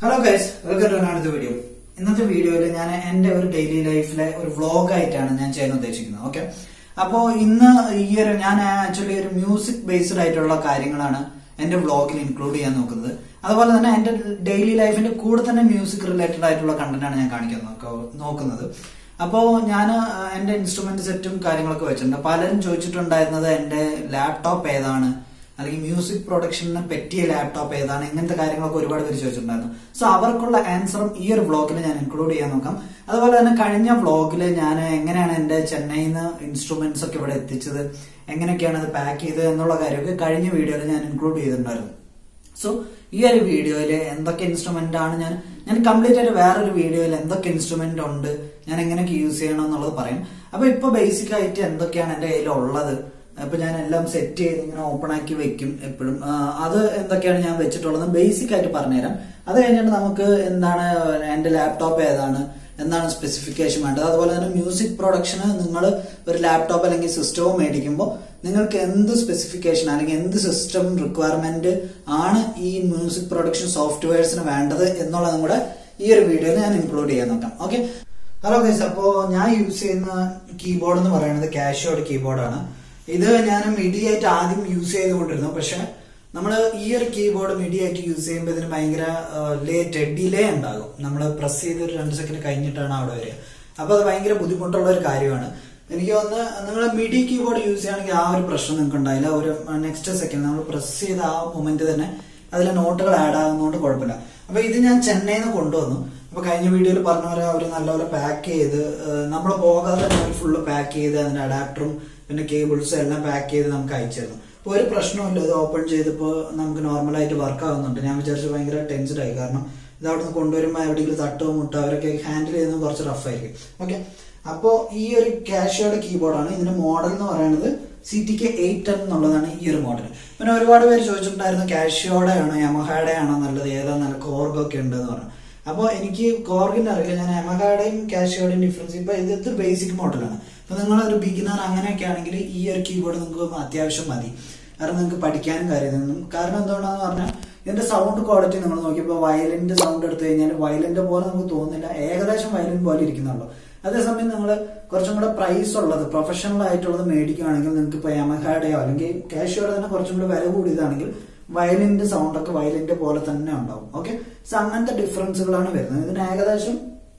hello guys welcome to അടുത്ത video ഇന്നത്തെ വീഡിയോയിൽ ഞാൻ എന്റെ ഒരു ഡെയിലി ലൈഫിലെ ഒരു വ്ലോഗ് ആയിട്ടാണ് ഞാൻ ചെയ്യാൻ ഉദ്ദേശിക്കുന്നത് ഓക്കെ അപ്പോ ഇന്ന് ഈ ഒരു ഞാൻ ആക്ച്വലി ഒരു മ്യൂസിക് ബേസ്ഡ് ആയിട്ടുള്ള കാര്യങ്ങളാണ് എന്റെ വ്ലോഗിൽ ഇൻക്ലൂഡ് ചെയ്യാൻ നോക്കുന്നത് അതുപോലെ തന്നെ എന്റെ ഡെയിലി ലൈഫിന്റെ കൂടെ തന്നെ മ്യൂസിക് റിലേറ്റഡ് ആയിട്ടുള്ള കണ്ടന്റ് ആണ് ഞാൻ കാണിക്കാൻ നോക്ക- നോക്കുന്നത് അപ്പോ ഞാൻ എന്റെ ഇൻസ്ട്രുമെന്റ് സെറ്റും കാര്യങ്ങളൊക്കെ വെച്ചിട്ടുണ്ട് പലരും ചോദിച്ചിട്ടുണ്ടായിരുന്നത് എന്റെ ലാപ്ടോപ്പ് ഏതാണ് അല്ലെങ്കിൽ മ്യൂസിക് പ്രൊഡക്ഷന് പറ്റിയ ലാപ്ടോപ്പ് ഏതാണ് ഇങ്ങനത്തെ കാര്യങ്ങളൊക്കെ ഒരുപാട് പേര് ചോദിച്ചിട്ടുണ്ടായിരുന്നു സോ അവർക്കുള്ള ആൻസറും ഈ ഒരു വ്ളോഗിൽ ഞാൻ ഇൻക്ലൂഡ് ചെയ്യാൻ നോക്കാം അതുപോലെ തന്നെ കഴിഞ്ഞ വ്ളോഗിൽ ഞാൻ എങ്ങനെയാണ് എന്റെ ചെന്നൈയിൽ നിന്ന് ഇൻസ്ട്രുമെന്റ്സ് ഒക്കെ ഇവിടെ എത്തിച്ചത് എങ്ങനെയൊക്കെയാണ് അത് പാക്ക് ചെയ്തത് എന്നുള്ള കാര്യമൊക്കെ കഴിഞ്ഞ വീഡിയോയിൽ ഞാൻ ഇൻക്ലൂഡ് ചെയ്തിട്ടുണ്ടായിരുന്നു സോ ഈ ഒരു വീഡിയോയിൽ എന്തൊക്കെ ഇൻസ്ട്രുമെന്റ് ആണ് ഞാൻ ഞാൻ കംപ്ലീറ്റ് ആയിട്ട് വേറൊരു വീഡിയോയിൽ എന്തൊക്കെ ഇൻസ്ട്രുമെന്റ് ഉണ്ട് ഞാൻ എങ്ങനെയൊക്കെ യൂസ് ചെയ്യണം എന്നുള്ളത് പറയും അപ്പൊ ഇപ്പൊ ബേസിക് ആയിട്ട് എന്തൊക്കെയാണ് എന്റെ കയ്യിൽ ഉള്ളത് അപ്പൊ ഞാൻ എല്ലാം സെറ്റ് ചെയ്ത് ഇങ്ങനെ ഓപ്പൺ ആക്കി വെക്കും എപ്പോഴും അത് എന്തൊക്കെയാണ് ഞാൻ വെച്ചിട്ടുള്ളത് ബേസിക് ആയിട്ട് പറഞ്ഞുതരാം അത് കഴിഞ്ഞിട്ട് നമുക്ക് എന്താണ് എന്റെ ലാപ്ടോപ്പ് ഏതാണ് എന്താണ് സ്പെസിഫിക്കേഷൻ വേണ്ടത് അതുപോലെ തന്നെ മ്യൂസിക് പ്രൊഡക്ഷന് നിങ്ങൾ ഒരു ലാപ്ടോപ്പ് അല്ലെങ്കിൽ സിസ്റ്റമോ മേടിക്കുമ്പോൾ നിങ്ങൾക്ക് എന്ത് സ്പെസിഫിക്കേഷൻ അല്ലെങ്കിൽ എന്ത് സിസ്റ്റം റിക്വയർമെന്റ് ആണ് ഈ മ്യൂസിക് പ്രൊഡക്ഷൻ സോഫ്റ്റ്വെയർസിന് വേണ്ടത് എന്നുള്ളതും കൂടെ ഈ ഒരു വീഡിയോയിൽ ഞാൻ ഇൻക്ലൂഡ് ചെയ്യാൻ നോക്കാം ഓക്കെ ഹലോ ഗൈസ് അപ്പോ ഞാൻ യൂസ് ചെയ്യുന്ന കീബോർഡ് എന്ന് പറയുന്നത് കാഷ്യോഡ് കീബോർഡാണ് ഇത് ഞാൻ മിഡി ആയിട്ട് ആദ്യം യൂസ് ചെയ്തുകൊണ്ടിരുന്നു പക്ഷെ നമ്മൾ ഈ ഒരു കീബോർഡ് മിഡി ആയിട്ട് യൂസ് ചെയ്യുമ്പോൾ ഇതിന് ഭയങ്കര ലേറ്റ് ഡിലേ ഉണ്ടാകും നമ്മൾ പ്രസ് ചെയ്ത് ഒരു രണ്ട് സെക്കൻഡ് കഴിഞ്ഞിട്ടാണ് അവിടെ വരിക അപ്പൊ അത് ഭയങ്കര ബുദ്ധിമുട്ടുള്ള ഒരു കാര്യമാണ് എനിക്ക് തോന്നുന്നു നിങ്ങൾ മിഡി കീബോർഡ് യൂസ് ചെയ്യുകയാണെങ്കിൽ ആ ഒരു പ്രശ്നം നിങ്ങൾക്ക് ഉണ്ടായില്ല ഒരു നെക്സ്റ്റ് സെക്കൻഡ് നമ്മൾ പ്രസ് ചെയ്ത ആ മൊമെന്റ് തന്നെ അതിലെ നോട്ടുകൾ ആഡ് ആകുന്നതുകൊണ്ട് കുഴപ്പമില്ല അപ്പൊ ഇത് ഞാൻ ചെന്നൈയിൽ നിന്ന് കൊണ്ടുവന്നു അപ്പൊ കഴിഞ്ഞ വീഡിയോയിൽ പറഞ്ഞ പോലെ അവർ നല്ലപോലെ പാക്ക് ചെയ്ത് നമ്മൾ പോകാതെ തന്നെ അവർ ഫുള്ള് പാക്ക് ചെയ്ത് അതിന്റെ അഡാപ്റ്ററും പിന്നെ കേബിൾസും എല്ലാം പാക്ക് ചെയ്ത് നമുക്ക് അയച്ചിരുന്നു അപ്പൊ ഒരു പ്രശ്നമില്ല ഇത് ഓപ്പൺ ചെയ്തപ്പോൾ നമുക്ക് നോർമലായിട്ട് വർക്ക് ആവുന്നുണ്ട് ഞാൻ വിചാരിച്ചു ഭയങ്കര ടെൻസ്ഡ് ആയി കാരണം ഇത് അവിടെ നിന്ന് കൊണ്ടുവരുമ്പോൾ എവിടെയെങ്കിലും തട്ടോ മുട്ടോ അവരൊക്കെ ഹാൻഡിൽ ചെയ്യുന്നത് കുറച്ച് റഫ് ആയിരിക്കും ഓക്കെ അപ്പോ ഈ ഒരു കാഷ്യോയുടെ കീബോർഡാണ് ഇതിന്റെ മോഡൽ എന്ന് പറയുന്നത് C T K eight ten എന്നുള്ളതാണ് ഈ ഒരു മോഡൽ പിന്നെ ഒരുപാട് പേര് ചോദിച്ചിട്ടുണ്ടായിരുന്നു കാഷ്യോയുടെ ആണോ യമഹയുടെ ആണോ നല്ലത് ഏതാ നല്ല കോർഗൊക്കെ ഉണ്ട് എന്ന് പറഞ്ഞു അപ്പോൾ എനിക്ക് കോർഗിന്റെ അറിയില്ല ഞാൻ യമഹയുടെയും കാഷ്യോയുടെയും ഡിഫറൻസ് ഇപ്പൊ ഇത് ഇത് ബേസിക് മോഡലാണ് അപ്പൊ നിങ്ങൾ ഒരു ബിഗിനർ അങ്ങനെയൊക്കെ ആണെങ്കിൽ ഈ ഒരു കീബോർഡ് നിങ്ങൾക്ക് അത്യാവശ്യം മതി കാരണം നിങ്ങൾക്ക് പഠിക്കാനും കാര്യമൊന്നും കാരണം എന്തുകൊണ്ടാന്ന് പറഞ്ഞാൽ ഇതിന്റെ സൗണ്ട് ക്വാളിറ്റി നിങ്ങൾ നോക്കിയപ്പോൾ വയലിന്റെ സൗണ്ട് എടുത്തു കഴിഞ്ഞാൽ വയലിന്റെ പോലെ നമുക്ക് തോന്നുന്നില്ല ഏകദേശം വയലിൻ പോലെ ഇരിക്കുന്നുള്ളൂ അതേസമയം നിങ്ങൾ കുറച്ചും കൂടെ പ്രൈസ് ഉള്ളത് പ്രൊഫഷണൽ ആയിട്ടുള്ളത് മേടിക്കുകയാണെങ്കിൽ നിങ്ങൾക്ക് ഇപ്പോൾ യമഹയുടെയോ അല്ലെങ്കിൽ കാഷ്യോടെ തന്നെ കുറച്ചും കൂടെ വില കൂടിയതാണെങ്കിൽ വയലിന്റെ സൗണ്ട് ഒക്കെ വയലിന്റെ പോലെ തന്നെ ഉണ്ടാവും ഓക്കെ സോ അങ്ങനത്തെ ഡിഫറൻസുകളാണ് വരുന്നത് ഇതിന് ഏകദേശം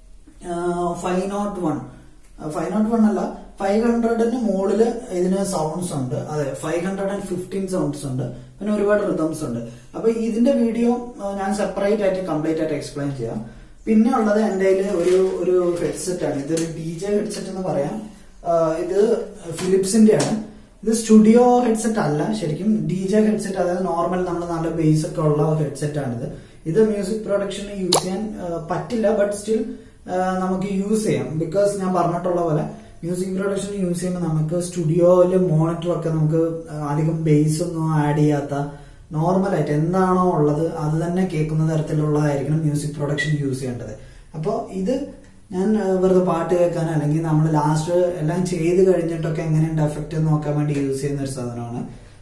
five nought one five nought one അല്ല ഫൈവ് ഹൺഡ്രഡിന് മുകളില് ഇതിന് സൗണ്ട്സ് ഉണ്ട് അതെ five hundred and fifteen sounds ഉണ്ട് പിന്നെ ഒരുപാട് റിതംസ് ഉണ്ട് അപ്പൊ ഇതിന്റെ വീഡിയോ ഞാൻ സെപ്പറേറ്റ് ആയിട്ട് കംപ്ലീറ്റ് ആയിട്ട് എക്സ്പ്ലെയിൻ ചെയ്യാം പിന്നെ ഉള്ളത് എന്റെ കയ്യിൽ ഒരു ഒരു ഹെഡ്സെറ്റ് ആണ് ഇതൊരു ഡി ജെ ഹെഡ്സെറ്റ് എന്ന് പറയാം ഇത് ഫിലിപ്സിന്റെ ആണ് ഇത് സ്റ്റുഡിയോ ഹെഡ്സെറ്റ് അല്ല ശരിക്കും ഡി ജെ ഹെഡ്സെറ്റ് അതായത് നോർമൽ നമ്മൾ നല്ല ബേസ് ഒക്കെ ഉള്ള ഹെഡ്സെറ്റ് ആണിത് ഇത് മ്യൂസിക് പ്രൊഡക്ഷന് യൂസ് ചെയ്യാൻ പറ്റില്ല ബട്ട് സ്റ്റിൽ നമുക്ക് യൂസ് ചെയ്യാം ബിക്കോസ് ഞാൻ പറഞ്ഞിട്ടുള്ള പോലെ മ്യൂസിക് പ്രൊഡക്ഷൻ യൂസ് ചെയ്യുമ്പോൾ നമുക്ക് സ്റ്റുഡിയോയില് മോണിറ്റർ ഒക്കെ നമുക്ക് അധികം ബേസ് ഒന്നും ആഡ് ചെയ്യാത്ത നോർമൽ ആയിട്ട് എന്താണോ ഉള്ളത് അത് തന്നെ കേൾക്കുന്ന തരത്തിലുള്ളതായിരിക്കണം മ്യൂസിക് പ്രൊഡക്ഷൻ യൂസ് ചെയ്യേണ്ടത് അപ്പോൾ ഇത് ഞാൻ വെറുതെ പാട്ട് കേൾക്കാൻ അല്ലെങ്കിൽ നമ്മൾ ലാസ്റ്റ് എല്ലാം ചെയ്ത് കഴിഞ്ഞിട്ടൊക്കെ എങ്ങനെയുണ്ട് എഫക്റ്റ് നോക്കാൻ വേണ്ടി യൂസ് ചെയ്യുന്ന ഒരു സാധനമാണ്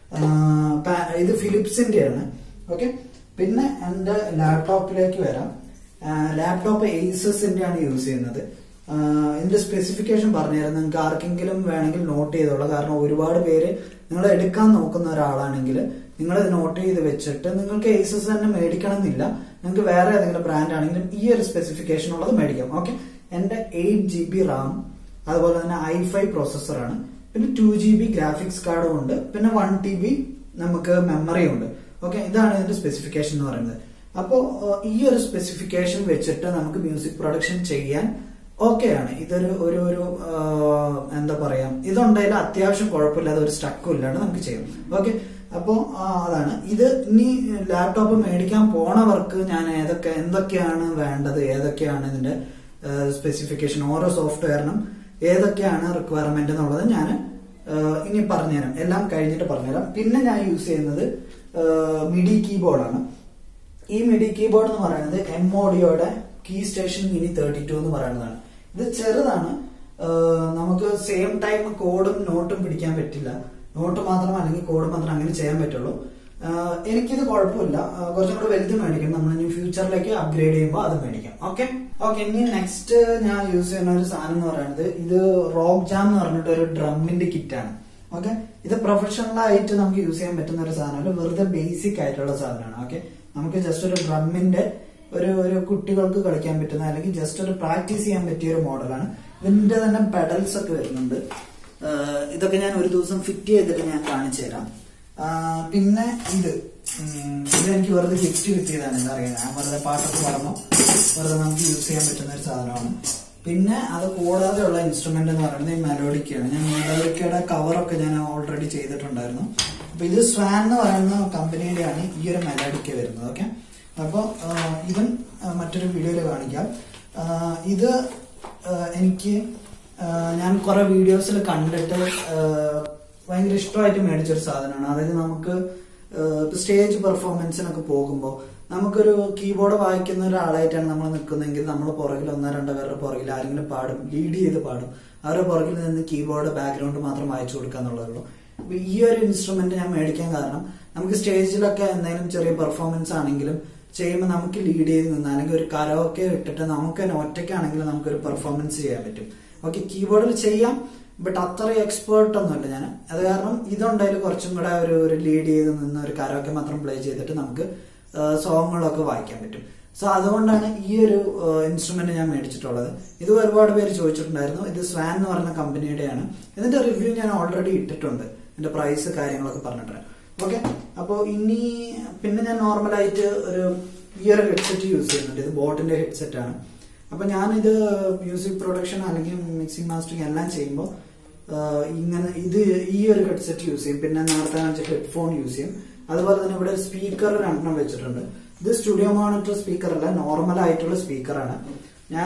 ഇത് ഫിലിപ്സിന്റെയാണ് ഓക്കെ പിന്നെ എൻ്റെ ലാപ്ടോപ്പിലേക്ക് വരാം ലാപ്ടോപ്പ് ഏസസിന്റെ ആണ് യൂസ് ചെയ്യുന്നത് ഇതിന്റെ സ്പെസിഫിക്കേഷൻ പറഞ്ഞുതരാം നിങ്ങൾക്ക് ആർക്കെങ്കിലും വേണമെങ്കിൽ നോട്ട് ചെയ്തോളാം കാരണം ഒരുപാട് പേര് നിങ്ങൾ എടുക്കാൻ നോക്കുന്ന ഒരാളാണെങ്കിൽ നിങ്ങൾ ഇത് നോട്ട് ചെയ്ത് വെച്ചിട്ട് നിങ്ങൾക്ക് ഏസസ് തന്നെ മേടിക്കണം എന്നില്ല നിങ്ങൾക്ക് വേറെ ഏതെങ്കിലും ബ്രാൻഡ് ആണെങ്കിലും ഈ ഒരു സ്പെസിഫിക്കേഷൻ ഉള്ളത് മേടിക്കാം ഓക്കെ എന്റെ എയ്റ്റ് ജി ബി റാം അതുപോലെ തന്നെ ഐ ഫൈവ് പ്രോസസ്സറാണ് പിന്നെ ടു ജി ബി ഗ്രാഫിക്സ് കാർഡും ഉണ്ട് പിന്നെ വൺ ടി ബി നമുക്ക് മെമ്മറിയും ഉണ്ട് ഓക്കെ ഇതാണ് ഇതിന്റെ സ്പെസിഫിക്കേഷൻ എന്ന് പറയുന്നത് അപ്പോൾ ഈ ഒരു സ്പെസിഫിക്കേഷൻ വെച്ചിട്ട് നമുക്ക് മ്യൂസിക് പ്രൊഡക്ഷൻ ചെയ്യാൻ ഓക്കെയാണ് ഇതൊരു ഒരു ഒരു എന്താ പറയാ ഇതുണ്ടെങ്കിൽ അത്യാവശ്യം കുഴപ്പമില്ലാതെ ഒരു സ്റ്റക്കും ഇല്ലാണ്ട് നമുക്ക് ചെയ്യാം ഓക്കെ അപ്പോ അതാണ് ഇത് ഇനി ലാപ്ടോപ്പ് മേടിക്കാൻ പോണവർക്ക് ഞാൻ ഏതൊക്കെ എന്തൊക്കെയാണ് വേണ്ടത് ഏതൊക്കെയാണ് ഇതിന്റെ സ്പെസിഫിക്കേഷൻ ഓരോ സോഫ്റ്റ്വെയറിനും ഏതൊക്കെയാണ് റിക്വയർമെന്റ് എന്നുള്ളത് ഞാൻ ഇനി പറഞ്ഞുതരാം എല്ലാം കഴിഞ്ഞിട്ട് പറഞ്ഞുതരാം പിന്നെ ഞാൻ യൂസ് ചെയ്യുന്നത് മിഡി കീബോർഡാണ് ഈ മിഡി കീബോർഡ് എന്ന് പറയുന്നത് എം ഓഡിയോയുടെ key station mini thirty two എന്ന് പറയുന്നതാണ് ഇത് ചെറുതാണ് നമുക്ക് സെയിം ടൈം കോഡും നോട്ടും പിടിക്കാൻ പറ്റില്ല നോട്ട് മാത്രം അല്ലെങ്കിൽ കോഡ് മാത്രം അങ്ങനെ ചെയ്യാൻ പറ്റുള്ളൂ എനിക്കിത് കുഴപ്പമില്ല കുറച്ചും കൂടെ വലുത് മേടിക്കണം നമ്മൾ ഇനി ഫ്യൂച്ചറിലേക്ക് അപ്ഗ്രേഡ് ചെയ്യുമ്പോൾ അത് മേടിക്കാം ഓക്കെ ഓക്കെ ഇനി നെക്സ്റ്റ് ഞാൻ യൂസ് ചെയ്യുന്ന ഒരു സാധനം എന്ന് പറയുന്നത് ഇത് റോക്ക് ജാം എന്ന് പറഞ്ഞിട്ട് ഒരു ഡ്രമ്മിന്റെ കിറ്റാണ് ഓക്കെ ഇത് പ്രൊഫഷണൽ ആയിട്ട് നമുക്ക് യൂസ് ചെയ്യാൻ പറ്റുന്ന ഒരു സാധനമല്ല വെറുതെ ബേസിക് ആയിട്ടുള്ള സാധനമാണ് ഓക്കെ നമുക്ക് ജസ്റ്റ് ഒരു ഡ്രമ്മിന്റെ ഒരു ഒരു കുട്ടികൾക്ക് കളിക്കാൻ പറ്റുന്ന അല്ലെങ്കിൽ ജസ്റ്റ് ഒരു പ്രാക്ടീസ് ചെയ്യാൻ പറ്റിയ ഒരു മോഡലാണ് ഇതിന്റെ തന്നെ പെഡൽസ് ഒക്കെ വരുന്നുണ്ട് ആഹ് ഇതൊക്കെ ഞാൻ ഒരു ദിവസം ഫിറ്റ് ചെയ്തിട്ട് ഞാൻ കാണിച്ചു തരാം ആഹ് പിന്നെ ഇത് ഉം, ഇത് എനിക്ക് വെറുതെ ഗിഫ്റ്റ് കിട്ടിയതാണ് എന്താ അറിയാം ഞാൻ വെറുതെ പാട്ടൊക്കെ പറഞ്ഞു വെറുതെ നമുക്ക് യൂസ് ചെയ്യാൻ പറ്റുന്ന ഒരു സാധനമാണ് പിന്നെ അത് കൂടാതെ ഉള്ള ഇൻസ്ട്രുമെന്റ് എന്ന് പറയുന്നത് ഈ മെലോഡിക്കയാണ് ഞാൻ മെലോഡിക്കയുടെ കവറൊക്കെ ഞാൻ ഓൾറെഡി ചെയ്തിട്ടുണ്ടായിരുന്നു അപ്പൊ ഇത് സ്വാൻ എന്ന് പറയുന്ന കമ്പനിയുടെയാണ് ഈ ഒരു മെലോഡിക്ക വരുന്നത് ഓക്കെ അപ്പോൾ ഇതും ആ, മറ്റൊരു വീഡിയോയിൽ കാണിക്കാം ആ, ഇത് ആ, എനിക്ക് ആ, ഞാൻ കുറെ വീഡിയോസിൽ കണ്ടിട്ട് ആ, ഭയങ്കര ഇഷ്ടമായിട്ട് മേടിച്ചൊരു സാധനമാണ് അതായത് നമുക്ക് സ്റ്റേജ് പെർഫോമൻസിനൊക്കെ പോകുമ്പോൾ നമുക്കൊരു കീബോർഡ് വായിക്കുന്ന ഒരാളായിട്ടാണ് നമ്മൾ നിൽക്കുന്നതെങ്കിൽ നമ്മൾ പുറകിൽ ഒന്നോ രണ്ടോ പേരുടെ പുറകിൽ ആരെങ്കിലും പാടും ലീഡ് ചെയ്ത് പാടും അവരുടെ പുറകിൽ നിന്ന് കീബോർഡ് ബാക്ക്ഗ്രൗണ്ട് മാത്രം വായിച്ചു കൊടുക്കുക എന്നുള്ളതുള്ളൂ അപ്പൊ ഈ ഒരു ഇൻസ്ട്രുമെന്റ് ഞാൻ മേടിക്കാൻ കാരണം നമുക്ക് സ്റ്റേജിലൊക്കെ എന്തെങ്കിലും ചെറിയ പെർഫോമൻസ് ആണെങ്കിലും ചെയ്യുമ്പോൾ നമുക്ക് ലീഡ് ചെയ്ത് നിന്ന് അല്ലെങ്കിൽ ഒരു കരോക്കെ ഇട്ടിട്ട് നമുക്ക് തന്നെ ഒറ്റയ്ക്കാണെങ്കിലും നമുക്കൊരു പെർഫോമൻസ് ചെയ്യാൻ പറ്റും ഓക്കെ കീബോർഡിൽ ചെയ്യാം ബട്ട് അത്ര എക്സ്പേർട്ട് ഒന്നുമല്ല ഞാൻ അത് കാരണം ഇതുണ്ടായാലും കുറച്ചും കൂടെ ഒരു ഒരു ലീഡ് ചെയ്ത് നിന്ന് ഒരു കരോക്കെ മാത്രം പ്ലേ ചെയ്തിട്ട് നമുക്ക് സോങ്ങുകളൊക്കെ വായിക്കാൻ പറ്റും സോ അതുകൊണ്ടാണ് ഈ ഒരു ഇൻസ്ട്രുമെന്റ് ഞാൻ മേടിച്ചിട്ടുള്ളത് ഇത് ഒരുപാട് പേര് ചോദിച്ചിട്ടുണ്ടായിരുന്നു ഇത് സ്വാൻ എന്ന് പറയുന്ന കമ്പനിയുടെയാണ് ഇതിന്റെ റിവ്യൂ ഞാൻ ഓൾറെഡി ഇട്ടിട്ടുണ്ട് ഇതിന്റെ പ്രൈസ് കാര്യങ്ങളൊക്കെ പറഞ്ഞിട്ടുണ്ട് ഓക്കെ അപ്പോൾ ഇനി പിന്നെ ഞാൻ നോർമലായിട്ട് ഒരു ഈ ഒരു ഹെഡ്സെറ്റ് യൂസ് ചെയ്യുന്നുണ്ട് ഇത് ബോട്ടിന്റെ ഹെഡ്സെറ്റ് ആണ് അപ്പൊ ഞാനിത് മ്യൂസിക് പ്രൊഡക്ഷൻ അല്ലെങ്കിൽ മിക്സിംഗ് മാസ്റ്ററിങ് എല്ലാം ചെയ്യുമ്പോൾ ഇങ്ങനെ ഇത് ഈ ഒരു ഹെഡ്സെറ്റ് യൂസ് ചെയ്യും പിന്നെ നേരത്തെ കാണിച്ച ഹെഡ്ഫോൺ യൂസ് ചെയ്യും അതുപോലെ തന്നെ ഇവിടെ സ്പീക്കർ രണ്ടെണ്ണം വെച്ചിട്ടുണ്ട് ഇത് സ്റ്റുഡിയോ മോണിറ്റർ സ്പീക്കർ അല്ല നോർമൽ ആയിട്ടുള്ള സ്പീക്കറാണ് ഞാൻ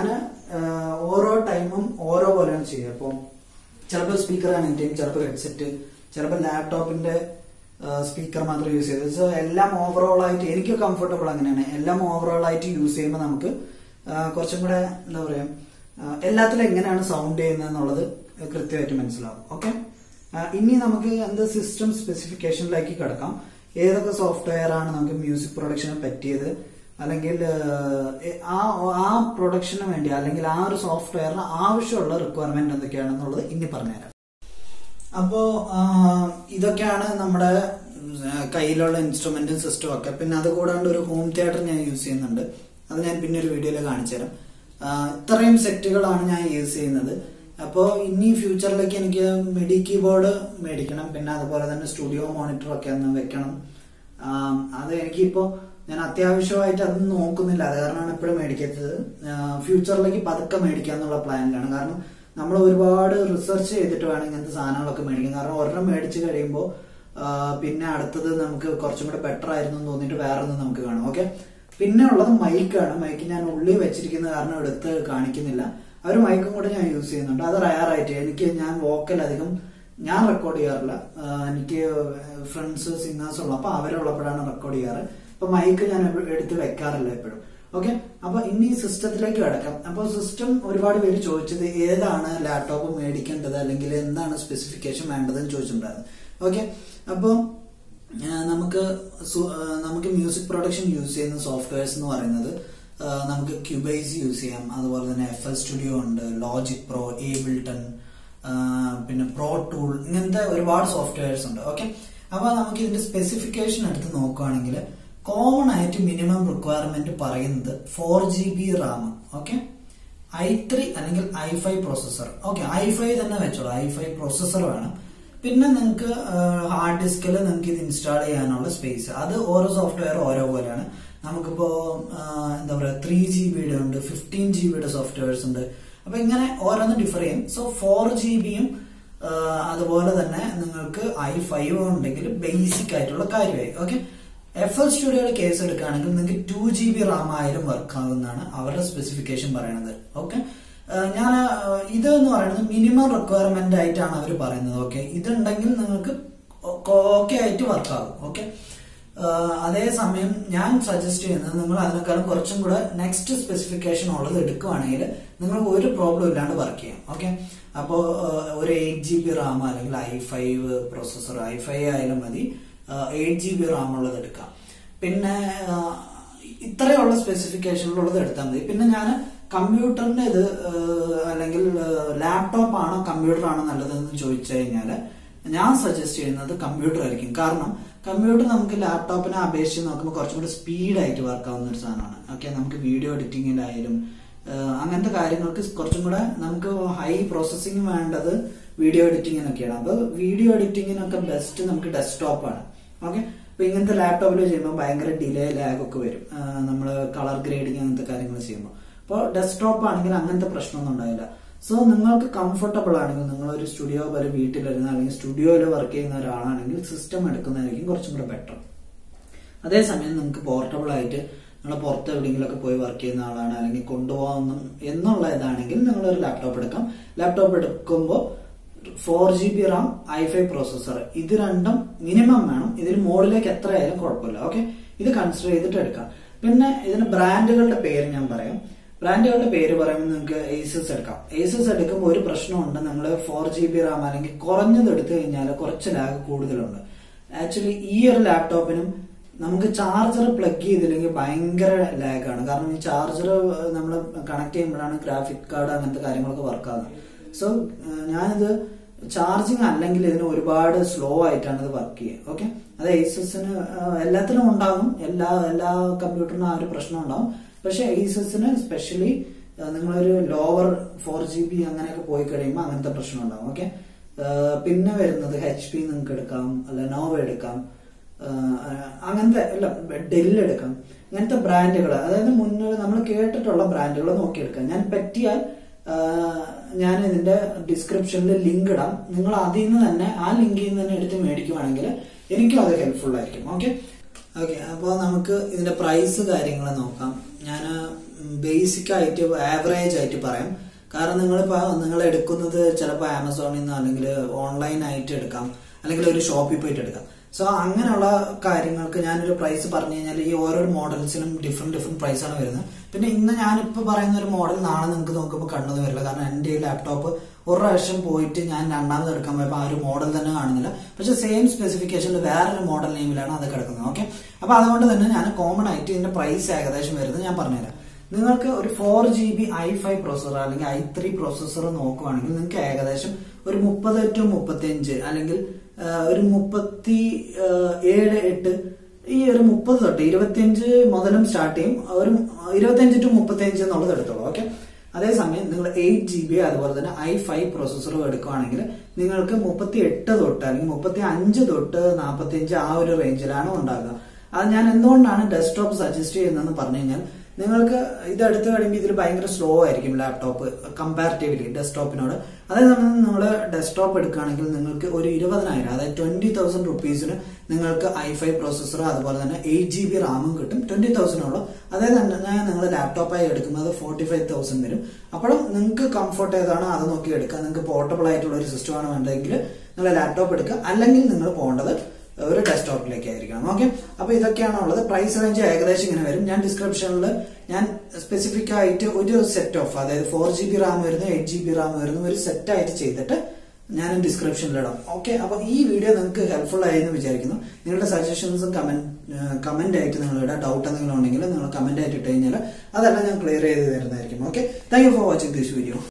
ഓരോ ടൈമും ഓരോ പോലെയാണ് ചെയ്യുക അപ്പോൾ ചിലപ്പോൾ സ്പീക്കർ കണക്ട് ചെയ്യും ചിലപ്പോൾ ഹെഡ്സെറ്റ് ചിലപ്പോൾ ലാപ്ടോപ്പിന്റെ സ്പീക്കർ മാത്രം യൂസ് ചെയ്തത് സോ എല്ലാം ഓവറോൾ ആയിട്ട് എനിക്ക് കംഫർട്ടബിൾ അങ്ങനെയാണ് എല്ലാം ഓവറോൾ ആയിട്ട് യൂസ് ചെയ്യുമ്പോൾ നമുക്ക് ആ, കുറച്ചും കൂടെ എന്താ പറയാ ആ, എല്ലാത്തിലും എങ്ങനെയാണ് സൗണ്ട് ചെയ്യുന്നത് എന്നുള്ളത് കൃത്യമായിട്ട് മനസ്സിലാവും ഓക്കെ ഇനി നമുക്ക് എന്ത് സിസ്റ്റം സ്പെസിഫിക്കേഷനിലേക്ക് കിടക്കാം ഏതൊക്കെ സോഫ്റ്റ്വെയർ ആണ് നമുക്ക് മ്യൂസിക് പ്രൊഡക്ഷന് പറ്റിയത് അല്ലെങ്കിൽ ആ ആ പ്രൊഡക്ഷന് വേണ്ടി അല്ലെങ്കിൽ ആ ഒരു സോഫ്റ്റ്വെയറിന് ആവശ്യമുള്ള റിക്വയർമെന്റ് എന്തൊക്കെയാണെന്നുള്ളത് ഇനി പറഞ്ഞുതരാം അപ്പോ ആ, ഇതൊക്കെയാണ് നമ്മുടെ ആ, കയ്യിലുള്ള ഇൻസ്ട്രുമെന്റും സിസ്റ്റവും ഒക്കെ പിന്നെ അത് കൂടാണ്ട് ഒരു ഹോം തിയേറ്റർ ഞാൻ യൂസ് ചെയ്യുന്നുണ്ട് അത് ഞാൻ പിന്നെ ഒരു വീഡിയോയിൽ കാണിച്ചു തരാം ആ, ഇത്രയും സെറ്റുകളാണ് ഞാൻ യൂസ് ചെയ്യുന്നത് അപ്പോൾ ഇനി ഫ്യൂച്ചറിലേക്ക് എനിക്ക് മിഡി കീബോർഡ് മേടിക്കണം പിന്നെ അതുപോലെ തന്നെ സ്റ്റുഡിയോ മോണിറ്റർ ഒക്കെ ഒന്ന് വെക്കണം ആ, അത് എനിക്കിപ്പോ ഞാൻ അത്യാവശ്യമായിട്ട് അത് നോക്കുന്നില്ല അത് കാരണമാണ് എപ്പോഴും മേടിക്കാത്തത് ഫ്യൂച്ചറിലേക്ക് പതുക്കെ മേടിക്കാന്നുള്ള പ്ലാനിലാണ് കാരണം നമ്മൾ ഒരുപാട് റിസർച്ച് ചെയ്തിട്ട് വേണം ഇങ്ങനത്തെ സാധനങ്ങളൊക്കെ മേടിക്കാൻ കാരണം ഒരെണ്ണം മേടിച്ച് കഴിയുമ്പോൾ പിന്നെ അടുത്തത് നമുക്ക് കുറച്ചും കൂടെ ബെറ്റർ ആയിരുന്നു എന്ന് തോന്നിയിട്ട് വേറെ ഒന്നും നമുക്ക് കാണും ഓക്കെ പിന്നെ ഉള്ളത് മൈക്കാണ് മൈക്ക് ഞാൻ ഉള്ളിൽ വെച്ചിരിക്കുന്ന കാരണം എടുത്ത് കാണിക്കുന്നില്ല ആ ഒരു മൈക്കും കൂടെ ഞാൻ യൂസ് ചെയ്യുന്നുണ്ട് അത് റയർ ആയിട്ട് എനിക്ക് ഞാൻ വോക്കൽ അധികം ഞാൻ റെക്കോർഡ് ചെയ്യാറില്ല ആ, എനിക്ക് ഫ്രണ്ട്സ് സിംഗേഴ്സ് ഉള്ള അപ്പൊ അവരുള്ളപ്പോഴാണ് റെക്കോർഡ് ചെയ്യാറ് അപ്പൊ മൈക്ക് ഞാൻ എപ്പഴും എടുത്ത് വെക്കാറില്ല എപ്പോഴും ഓക്കെ അപ്പൊ ഇനി സിസ്റ്റത്തിലേക്ക് കിടക്കാം അപ്പൊ സിസ്റ്റം ഒരുപാട് പേര് ചോദിച്ചത് ഏതാണ് ലാപ്ടോപ്പ് മേടിക്കേണ്ടത് അല്ലെങ്കിൽ എന്താണ് സ്പെസിഫിക്കേഷൻ വേണ്ടതെന്ന് ചോദിച്ചിട്ടുണ്ടായിരുന്നു ഓക്കെ അപ്പോൾ നമുക്ക് സു- ആ, നമുക്ക് മ്യൂസിക് പ്രൊഡക്ഷൻ യൂസ് ചെയ്യുന്ന സോഫ്റ്റ്വെയർസ് എന്ന് പറയുന്നത് ആ, നമുക്ക് ക്യൂബൈസ് യൂസ് ചെയ്യാം അതുപോലെ തന്നെ എഫ് എൽ സ്റ്റുഡിയോ ഉണ്ട് ലോജിക് പ്രോ ഏബിൾട്ടൺ പിന്നെ പ്രോ ടൂൾ ഇങ്ങനത്തെ ഒരുപാട് സോഫ്റ്റ്വെയർസ് ഉണ്ട് ഓക്കെ അപ്പൊ നമുക്ക് ഇതിന്റെ സ്പെസിഫിക്കേഷൻ എടുത്ത് നോക്കുകയാണെങ്കിൽ കോമൺ ആയിട്ട് മിനിമം റിക്വയർമെന്റ് പറയുന്നത് four G B RAM okay I three അല്ലെങ്കിൽ I five processor okay I five തന്നെ വെച്ചോളൂ ഐ ഫൈവ് പ്രോസസർ വേണം പിന്നെ നിങ്ങൾക്ക് ഹാർഡ് ഡിസ്കിൽ നിങ്ങൾക്ക് ഇത് ഇൻസ്റ്റാൾ ചെയ്യാനുള്ള സ്പേസ് അത് ഓരോ സോഫ്റ്റ്വെയർ ഓരോ പോലെയാണ് നമുക്കിപ്പോ ആ, എന്താ പറയാ ത്രീ ജി ബിയുടെ ഉണ്ട് ഫിഫ്റ്റീൻ ജി ബിയുടെ സോഫ്റ്റ്വെയർസ് ഉണ്ട് അപ്പൊ ഇങ്ങനെ ഓരോന്ന് ഡിഫർ ചെയ്യും സോ ഫോർ ജി ബിയും അതുപോലെ തന്നെ നിങ്ങൾക്ക് ഐ ഫൈവ് ഉണ്ടെങ്കിൽ ബേസിക് ആയിട്ടുള്ള കാര്യമായി ഓക്കെ എഫ് എൽ സ്റ്റുഡിയോയുടെ കേസ് എടുക്കുകയാണെങ്കിൽ നിങ്ങൾക്ക് ടു ജി ബി റാം ആയാലും വർക്ക് ആകുന്നതാണ് അവരുടെ സ്പെസിഫിക്കേഷൻ പറയുന്നത് ഓക്കെ ഞാൻ ഇത് എന്ന് പറയുന്നത് മിനിമം റിക്വയർമെന്റ് ആയിട്ടാണ് അവർ പറയുന്നത് ഓക്കെ ഇതുണ്ടെങ്കിൽ നിങ്ങൾക്ക് ഓക്കെ ആയിട്ട് വർക്ക് ആകും ഓക്കെ അതേസമയം ഞാൻ സജസ്റ്റ് ചെയ്യുന്നത് നിങ്ങൾ അതിനേക്കാളും കുറച്ചും കൂടെ നെക്സ്റ്റ് സ്പെസിഫിക്കേഷൻ ഉള്ളത് എടുക്കുകയാണെങ്കിൽ നിങ്ങൾക്ക് ഒരു പ്രോബ്ലം ഇല്ലാണ്ട് വർക്ക് ചെയ്യാം ഓക്കെ അപ്പോൾ ഒരു എയ്റ്റ് ജി ബി റാം അല്ലെങ്കിൽ I five processor I five ആയാലും മതി എയ്റ്റ് ജി ബി റാം ഉള്ളത് എടുക്കാം പിന്നെ ആ, ഇത്രയുള്ള സ്പെസിഫിക്കേഷനിലുള്ളത് എടുത്താൽ മതി പിന്നെ ഞാൻ കമ്പ്യൂട്ടറിന്റെ ഇത് ഏഹ്, അല്ലെങ്കിൽ ലാപ്ടോപ്പ് ആണോ കമ്പ്യൂട്ടർ ആണോ നല്ലതെന്ന് ചോദിച്ചു കഴിഞ്ഞാൽ ഞാൻ സജസ്റ്റ് ചെയ്യുന്നത് കമ്പ്യൂട്ടർ ആയിരിക്കും കാരണം കമ്പ്യൂട്ടർ നമുക്ക് ലാപ്ടോപ്പിനെ അപേക്ഷിച്ച് നോക്കുമ്പോൾ കുറച്ചും കൂടി സ്പീഡായിട്ട് വർക്ക് ആവുന്ന ഒരു സാധനമാണ് ഓക്കെ നമുക്ക് വീഡിയോ എഡിറ്റിങ്ങിലായാലും ഏഹ്, അങ്ങനത്തെ കാര്യങ്ങൾക്ക് കുറച്ചും കൂടെ നമുക്ക് ഹൈ പ്രോസസ്സിംഗ് വേണ്ടത് വീഡിയോ എഡിറ്റിങ്ങിനൊക്കെയാണ് അപ്പൊ വീഡിയോ എഡിറ്റിങ്ങിനൊക്കെ ബെസ്റ്റ് നമുക്ക് ഡെസ്ക്ടോപ്പാണ് ഓക്കെ അപ്പൊ ഇങ്ങനത്തെ ലാപ്ടോപ്പിൽ ചെയ്യുമ്പോൾ ഭയങ്കര ഡിലേ ലാഗ് ഒക്കെ വരും നമ്മൾ കളർ ഗ്രേഡിങ് അങ്ങനത്തെ കാര്യങ്ങൾ ചെയ്യുമ്പോൾ അപ്പോൾ ഡെസ്ക്ടോപ്പ് ആണെങ്കിൽ അങ്ങനത്തെ പ്രശ്നമൊന്നും ഉണ്ടാവില്ല സോ നിങ്ങൾക്ക് കംഫർട്ടബിൾ ആണെങ്കിൽ നിങ്ങൾ ഒരു സ്റ്റുഡിയോ പോലെ വീട്ടിലിരുന്ന അല്ലെങ്കിൽ സ്റ്റുഡിയോയിൽ വർക്ക് ചെയ്യുന്ന ഒരാളാണെങ്കിൽ സിസ്റ്റം എടുക്കുന്നതായിരിക്കും കുറച്ചും കൂടെ ബെറ്റർ അതേസമയം നിങ്ങൾക്ക് പോർട്ടബിൾ ആയിട്ട് നിങ്ങൾ പുറത്ത് എവിടെയെങ്കിലുമൊക്കെ പോയി വർക്ക് ചെയ്യുന്ന ആളാണ് അല്ലെങ്കിൽ കൊണ്ടുപോകുന്ന എന്നുള്ള ഇതാണെങ്കിൽ നിങ്ങൾ ഒരു ലാപ്ടോപ്പ് എടുക്കാം ലാപ്ടോപ്പ് എടുക്കുമ്പോൾ four G B RAM I five processor ഇത് രണ്ടും മിനിമം വേണം ഇതിൽ മുകളിലേക്ക് എത്ര ആയാലും കുഴപ്പമില്ല ഓക്കെ ഇത് കൺസിഡർ ചെയ്തിട്ട് എടുക്കാം പിന്നെ ഇതിന് ബ്രാൻഡുകളുടെ പേര് ഞാൻ പറയാം ബ്രാൻഡുകളുടെ പേര് പറയുമ്പോൾ നിങ്ങൾക്ക് ഏസസ് എടുക്കാം ഏസസ് എടുക്കുമ്പോൾ ഒരു പ്രശ്നമുണ്ട് നമ്മൾ ഫോർ ജി ബി റാം അല്ലെങ്കിൽ കുറഞ്ഞത് എടുത്തു കഴിഞ്ഞാൽ കുറച്ച് ലാഗ് കൂടുതലുണ്ട് ആക്ച്വലി ഈ ഒരു ലാപ്ടോപ്പിനും നമുക്ക് ചാർജർ പ്ലഗ് ചെയ്തില്ലെങ്കിൽ ഭയങ്കര ലാഗാണ് കാരണം ഈ ചാർജർ നമ്മൾ കണക്ട് ചെയ്യുമ്പോഴാണ് ഗ്രാഫിക് കാർഡ് അങ്ങനത്തെ കാര്യങ്ങളൊക്കെ വർക്ക് ആകുന്നത് സോ ഞാനിത് ചാർജിങ് അല്ലെങ്കിൽ ഇതിന് ഒരുപാട് സ്ലോ ആയിട്ടാണ് ഇത് വർക്ക് ചെയ്യുക ഓക്കെ അത് ഏസസിന് എല്ലാത്തിനും ഉണ്ടാകും എല്ലാ എല്ലാ കമ്പ്യൂട്ടറിനും ആ ഒരു പ്രശ്നം ഉണ്ടാകും പക്ഷെ ഏസസിന് സ്പെഷ്യലി നിങ്ങളൊരു ലോവർ ഫോർ ജി ബി അങ്ങനെയൊക്കെ പോയി കഴിയുമ്പോൾ അങ്ങനത്തെ പ്രശ്നം ഉണ്ടാകും ഓക്കെ പിന്നെ വരുന്നത് എച്ച് പി നിങ്ങൾക്ക് എടുക്കാം അല്ല നോവ എടുക്കാം ആഹ് അങ്ങനത്തെ അല്ല ഡെല്ല് എടുക്കാം ഇങ്ങനത്തെ ബ്രാൻഡുകൾ അതായത് മുന്നേ നമ്മൾ കേട്ടിട്ടുള്ള ബ്രാൻഡുകൾ നോക്കിയെടുക്കാം ഞാൻ പറ്റിയാൽ ആഹ് ഞാൻ ഇതിന്റെ ഡിസ്ക്രിപ്ഷനിൽ ലിങ്ക് ഇടാം നിങ്ങൾ അതിൽ നിന്ന് തന്നെ ആ ലിങ്കിൽ നിന്ന് തന്നെ എടുത്ത് മേടിക്കുവാണെങ്കിൽ എനിക്കും അത് ഹെൽപ്ഫുൾ ആയിരിക്കും ഓക്കെ ഓക്കെ അപ്പോൾ നമുക്ക് ഇതിന്റെ പ്രൈസ് കാര്യങ്ങൾ നോക്കാം ഞാൻ ബേസിക് ആയിട്ട് ആവറേജ് ആയിട്ട് പറയാം കാരണം നിങ്ങളിപ്പോ നിങ്ങൾ എടുക്കുന്നത് ചിലപ്പോൾ ആമസോണിൽ നിന്ന് അല്ലെങ്കിൽ ഓൺലൈൻ ആയിട്ട് എടുക്കാം അല്ലെങ്കിൽ ഒരു ഷോപ്പിൽ പോയിട്ട് എടുക്കാം സോ അങ്ങനെയുള്ള കാര്യങ്ങൾക്ക് ഞാനൊരു പ്രൈസ് പറഞ്ഞു കഴിഞ്ഞാൽ ഈ ഓരോ മോഡൽസിനും ഡിഫറെന്റ് ഡിഫറെന്റ് പ്രൈസ് ആണ് വരുന്നത് പിന്നെ ഇന്ന് ഞാനിപ്പോ പറയുന്ന ഒരു മോഡൽ നാളെ നിങ്ങൾക്ക് നോക്കുമ്പോൾ കണ്ടെന്ന് വരില്ല കാരണം എന്റെ ഈ ലാപ്ടോപ്പ് ഒരു പ്രാവശ്യം പോയിട്ട് ഞാൻ രണ്ടാമത് എടുക്കാൻ പോയപ്പോൾ ആ ഒരു മോഡൽ തന്നെ കാണുന്നില്ല പക്ഷെ സെയിം സ്പെസിഫിക്കേഷനിൽ വേറൊരു മോഡൽ നെയിമിലാണ് അത് കിടക്കുന്നത് ഓക്കെ അപ്പൊ അതുകൊണ്ട് തന്നെ ഞാൻ കോമൺ ആയിട്ട് ഇതിന്റെ പ്രൈസ് ഏകദേശം വരുന്നത് ഞാൻ പറഞ്ഞുതരാം നിങ്ങൾക്ക് ഒരു four G B I five processor അല്ലെങ്കിൽ ഐ ത്രീ പ്രോസസർ നോക്കുവാണെങ്കിൽ നിങ്ങൾക്ക് ഏകദേശം ഒരു മുപ്പത് ടു മുപ്പത്തി അഞ്ച് അല്ലെങ്കിൽ ആ, ഒരു മുപ്പത്തി ആ, ഏഴ് എട്ട് ഈ ഒരു മുപ്പത് തൊട്ട് ഇരുപത്തിയഞ്ച് മുതലും സ്റ്റാർട്ട് ചെയ്യും ഒരു ഇരുപത്തിയഞ്ച് ടു മുപ്പത്തിയഞ്ച് എന്നുള്ളത് എടുത്തോളൂ ഓക്കെ അതേസമയം നിങ്ങൾ എയ്റ്റ് ജി ബി അതുപോലെ തന്നെ ഐ ഫൈവ് പ്രോസസ്സറും എടുക്കുകയാണെങ്കിൽ നിങ്ങൾക്ക് മുപ്പത്തി എട്ട് തൊട്ട് അല്ലെങ്കിൽ മുപ്പത്തി അഞ്ച് തൊട്ട് നാൽപ്പത്തി അഞ്ച് ആ ഒരു റേഞ്ചിലാണ് ഉണ്ടാകുക അത് ഞാൻ എന്തുകൊണ്ടാണ് ഡെസ്ക്ടോപ്പ് സജസ്റ്റ് ചെയ്യുന്നതെന്ന് പറഞ്ഞു കഴിഞ്ഞാൽ നിങ്ങൾക്ക് ഇത് എടുത്തു കഴിയുമ്പോൾ ഇതിൽ ഭയങ്കര സ്ലോ ആയിരിക്കും ലാപ്ടോപ്പ് കമ്പാരിറ്റീവ്ലി ഡെസ്ക്ടോപ്പിനോട് അതേസമയം നിങ്ങൾ ഡെസ്ക്ടോപ്പ് എടുക്കുകയാണെങ്കിൽ നിങ്ങൾക്ക് ഒരു ഇരുപതിനായിരം അതായത് ട്വന്റി തൗസൻഡ് റുപ്പീസിന് നിങ്ങൾക്ക് ഐ ഫൈവ് പ്രോസസ്സർ അതുപോലെ തന്നെ എയ്റ്റ് ജി ബി റാമും കിട്ടും ട്വന്റി തൗസൻഡോളം അതേ തന്നെ നിങ്ങൾ ലാപ്ടോപ്പായി എടുക്കുന്നത് ഫോർട്ടി ഫൈവ് തൗസൻഡ് വരും അപ്പോഴും നിങ്ങൾക്ക് കംഫർട്ട് ഏതാണോ അത് നോക്കി എടുക്കുക നിങ്ങൾക്ക് പോർട്ടബിൾ ആയിട്ടുള്ള ഒരു സിസ്റ്റമാണ് വേണ്ടതെങ്കിൽ നിങ്ങൾ ലാപ്ടോപ്പ് എടുക്കുക അല്ലെങ്കിൽ നിങ്ങൾ പോകേണ്ടത് ഒരു ഡെസ്ക്ടോപ്പിലേക്ക് ആയിരിക്കണം ഓക്കെ അപ്പൊ ഇതൊക്കെയാണ് ഉള്ളത് പ്രൈസ് റേഞ്ച് ഏകദേശം ഇങ്ങനെ വരും ഞാൻ ഡിസ്ക്രിപ്ഷനിൽ ഞാൻ സ്പെസിഫിക് ആയിട്ട് ഒരു സെറ്റ് ഓഫ് അതായത് ഫോർ ജി ബി റാം വരുന്നു എയ്റ്റ് ജി ബി റാം വരുന്നു ഒരു സെറ്റ് ആയിട്ട് ചെയ്തിട്ട് ഞാൻ ഡിസ്ക്രിപ്ഷനിൽ ഇടാം ഓക്കെ അപ്പൊ ഈ വീഡിയോ നിങ്ങൾക്ക് ഹെൽപ്ഫുൾ ആയി എന്ന് വിചാരിക്കുന്നു നിങ്ങളുടെ സജഷൻസും കമന്റ് കമന്റ് ആയിട്ട് നിങ്ങൾ ഇടാം ഡൗട്ട് എന്തെങ്കിലും ഉണ്ടെങ്കിൽ നിങ്ങൾ കമന്റ് ആയിട്ട് ഇട്ട് കഴിഞ്ഞാൽ അതെല്ലാം ഞാൻ ക്ലിയർ ചെയ്ത് തരുന്നതായിരിക്കും okay thank you for watching this video